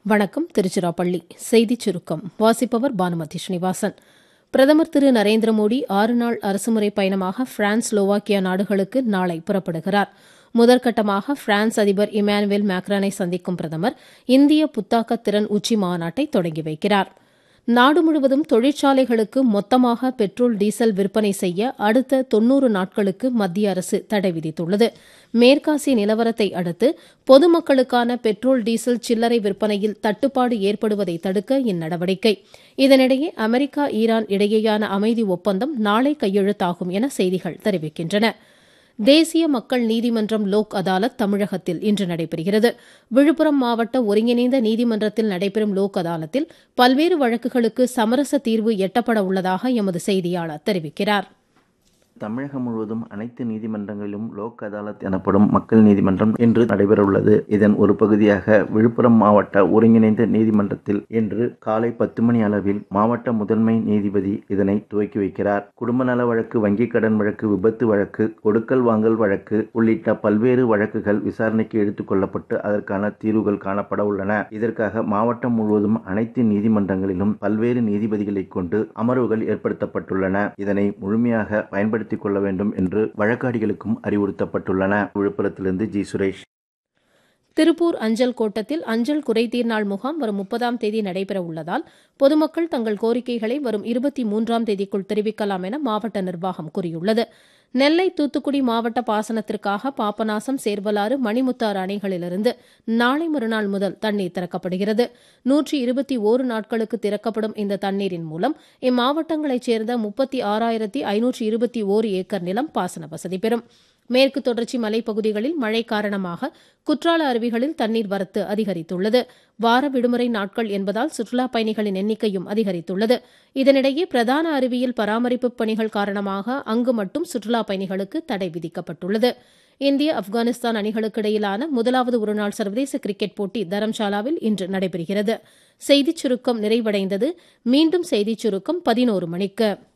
வணக்கம் திருச்சிராப்பள்ளி செய்திச் சுருக்கம் வாசிப்பவர் பானுமதி ஸ்ரீனிவாசன் பிரதமர் திரு நரேந்திர மோடி ஆறு நாள் அரசுமுறை பயணமாக பிரான்ஸ் ஸ்லோவாக்கியா நாடுகளுக்கு நாளை புறப்படுகிறார் முதற்கட்டமாக பிரான்ஸ் அதிபர் இமானுவேல் மேக்ரானை சந்திக்கும் பிரதமர் இந்திய புத்தாக்க திறன் உச்சி மாநாட்டை தொடங்கி வைக்கிறார் நாடு முழுவதும் தொழிற்சாலைகளுக்கு மொத்தமாக பெட்ரோல் டீசல் விற்பனை செய்ய அடுத்த தொன்னூறு நாட்களுக்கு மத்திய அரசு தடை விதித்துள்ளது மேற்காசிய நிலவரத்தை அடுத்து பொதுமக்களுக்கான பெட்ரோல் டீசல் சில்லறை விற்பனையில் தட்டுப்பாடு ஏற்படுவதை தடுக்க இந்நடவடிக்கை இதனிடையே அமெரிக்கா ஈரான் இடையேயான அமைதி ஒப்பந்தம் நாளை கையெழுத்தாகும் என செய்திகள் தெரிவிக்கின்றன தேசிய மக்கள் நீதிமன்றம் லோக் அதாலத் தமிழகத்தில் இன்று நடைபெறுகிறது விழுப்புரம் மாவட்ட ஒருங்கிணைந்த நீதிமன்றத்தில் நடைபெறும் லோக் அதாலத்தில் பல்வேறு வழக்குகளுக்கு சமரச தீர்வு எட்டப்பட உள்ளதாக எமது செய்தியாளர் தெரிவிக்கிறார் தமிழகம் முழுவதும் அனைத்து நீதிமன்றங்களிலும் லோக் அதாலத் எனப்படும் மக்கள் நீதிமன்றம் இன்று நடைபெறவுள்ளது இதன் ஒரு பகுதியாக விழுப்புரம் மாவட்ட ஒருங்கிணைந்த நீதிமன்றத்தில் இன்று காலை பத்து மணி அளவில் மாவட்ட முதன்மை நீதிபதி இதனை துவக்கி வைக்கிறார் குடும்ப நல வழக்கு வங்கிக் கடன் வழக்கு விபத்து வழக்கு கொடுக்கல் வாங்கல் வழக்கு உள்ளிட்ட பல்வேறு வழக்குகள் விசாரணைக்கு எடுத்துக் கொள்ளப்பட்டு அதற்கான தீர்வுகள் காணப்பட உள்ளன இதற்காக மாவட்டம் முழுவதும் அனைத்து நீதிமன்றங்களிலும் பல்வேறு நீதிபதிகளை கொண்டு அமர்வுகள் ஏற்படுத்தப்பட்டுள்ளன இதனை முழுமையாக பயன்படுத்தி பயன்படுத்திக் கொள்ள வேண்டும் என்று வழக்காடிகளுக்கும் அறிவுறுத்தப்பட்டுள்ளன விழுப்புரத்திலிருந்து ஜி சுரேஷ் திருப்பூர் அஞ்சல் கோட்டத்தில் அஞ்சல் குறைதீர் நாள் முகாம் வரும் முப்பதாம் தேதி நடைபெற உள்ளதால் பொதுமக்கள் தங்கள் கோரிக்கைகளை வரும் இருபத்தி மூன்றாம் தேதிக்குள் தெரிவிக்கலாம் என மாவட்ட நிர்வாகம் கூறியுள்ளது நெல்லை தூத்துக்குடி மாவட்ட பாசனத்திற்காக பாபநாசம் சேர்வலாறு மணிமுத்தாறு அணைகளிலிருந்து நாளை மறுநாள் முதல் தண்ணீர் திறக்கப்படுகிறது நூற்றி இருபத்தி ஓரு நாட்களுக்கு திறக்கப்படும் இந்த தண்ணீரின் மூலம் இம்மாவட்டங்களைச் சேர்ந்த முப்பத்தி ஆறாயிரத்தி ஐநூற்றி இருபத்தி ஓரு ஏக்கர் நிலம் பாசன வசதி பெறும் மேற்கு தொடர்ச்சி மலைப்பகுதிகளில் மழை காரணமாக குற்றால அருவிகளில் தண்ணீர் வரத்து அதிகரித்துள்ளது வார விடுமுறை நாட்கள் என்பதால் சுற்றுலாப் பயணிகளின் எண்ணிக்கையும் அதிகரித்துள்ளது இதனிடையே பிரதான அருவியில் பராமரிப்பு பணிகள் காரணமாக அங்கு மட்டும் சுற்றுலாப் பயணிகளுக்கு தடை விதிக்கப்பட்டுள்ளது இந்திய ஆப்கானிஸ்தான் அணிகளுக்கு இடையிலான முதலாவது ஒருநாள் சர்வதேச கிரிக்கெட் போட்டி தரம்சாலாவில் இன்று நடைபெறுகிறது செய்திச் சுருக்கம் நிறைவடைந்தது மீண்டும் செய்திச் சுருக்கம் பதினோரு மணிக்கு